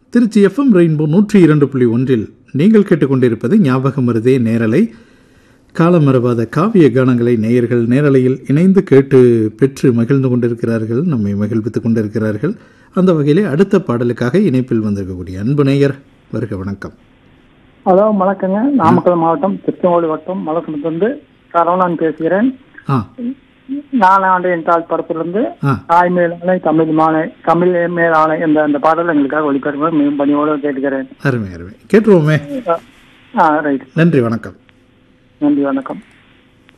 Trichy FM rainbow நூற்றி இரண்டு புள்ளி ஒன்றில் நீங்கள் கேட்டுக்கொண்டிருப்பது ஞாபகம் மருதே நேரலை காலமறவாத காவிய கானங்களை நேயர்கள் நேரலையில் இணைந்து கேட்டு பெற்று மகிழ்ந்து கொண்டிருக்கிறார்கள் நம்மை மகிழ்வித்துக் கொண்டிருக்கிறார்கள் அந்த வகையிலே அடுத்த பாடலுக்காக இணைப்பில் வந்திருக்கக்கூடிய அன்பு நேயர் வருக வணக்கம் ஹலோ வணக்கங்க நாமக்கல் மாவட்டம் திருச்செங்கோடு வட்டம் மலக்குளத்திலிருந்து சரவணன் பேசுகிறேன் ஆ நாலாண்டு என் தாழ் படத்திலிருந்து ஆ தாய் மேலானை தமிழ் மாலை தமிழ் மேலானை என்ற அந்த பாடல் எங்களுக்காக ஒளிபரப்பு மிகவும் பணியோடு கேட்கிறேன் அருமை அருமை கேட்டுருவோமே ஆ ரைட் நன்றி வணக்கம் நன்றி வணக்கம்